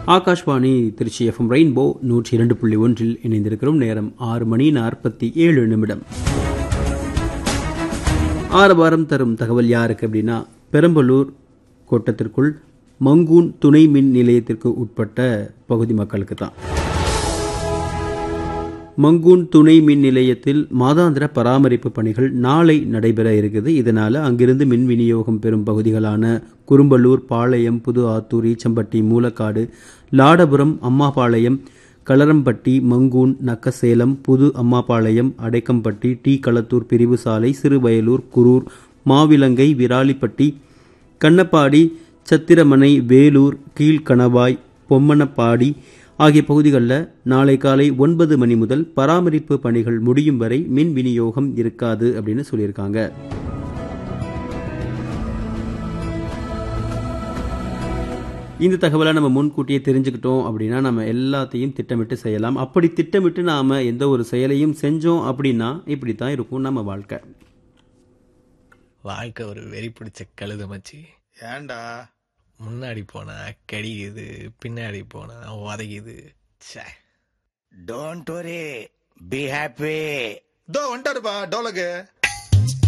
Akashvani Trichy FM rainbow நூற்றி இரண்டு புள்ளி ஒன்றில் இணைந்திருக்கிறோம் நேரம் ஆறு மணி நாற்பத்தி ஏழு நிமிடம் ஆறு வாரம் தரும் தகவல் யாருக்கு அப்படின்னா பெரம்பலூர் கோட்டத்திற்குள் மங்கூன் துணை மின் நிலையத்திற்கு உட்பட்ட பகுதி மக்களுக்கு தான் மங்கூன் துணை மின் நிலையத்தில் மாதாந்திர பராமரிப்பு பணிகள் நாளை நடைபெற இருக்குது இதனால அங்கிருந்து மின் விநியோகம் பெறும் பகுதிகளான குறும்பலூர் பாளையம் புது ஆத்தூர் ஈச்சம்பட்டி மூலக்காடு லாடபுரம் அம்மாபாளையம் களரம்பட்டி மங்கூன் நக்கசேலம் புது அம்மாபாளையம் அடைக்கம்பட்டி டி களத்தூர் பிரிவு சாலை சிறுவயலூர் குரூர் மாவிலங்கை விராலிப்பட்டி கண்ணப்பாடி சத்திரமனை வேலூர் கீழ்கணவாய் பொம்மனப்பாடி ஆகிய பகுதிகளில் நாளை காலை ஒன்பது மணி முதல் பராமரிப்பு பணிகள் முடியும் வரை மின் விநியோகம் இருக்காது அப்படின்னு சொல்லியிருக்காங்க இந்த தகவலை நம்ம முன்கூட்டியே தெரிஞ்சுக்கிட்டோம் அப்படின்னா நம்ம எல்லாத்தையும் திட்டமிட்டு செய்யலாம் அப்படி திட்டமிட்டு நாம எந்த ஒரு செயலையும் செஞ்சோம் அப்படின்னா இப்படி தான் இருக்கும் நம்ம வாழ்க்கை வாழ்க்கை ஒரு வெறி பிடிச்ச கழுத மச்சி ஏன்டா முன்னாடி போனா கடிக்குது பின்னாடி போனா உதைக்குது ச்சே டோன்ட் வரி பி ஹாப்பி இதோ வந்துட்டாருப்பா டோலகு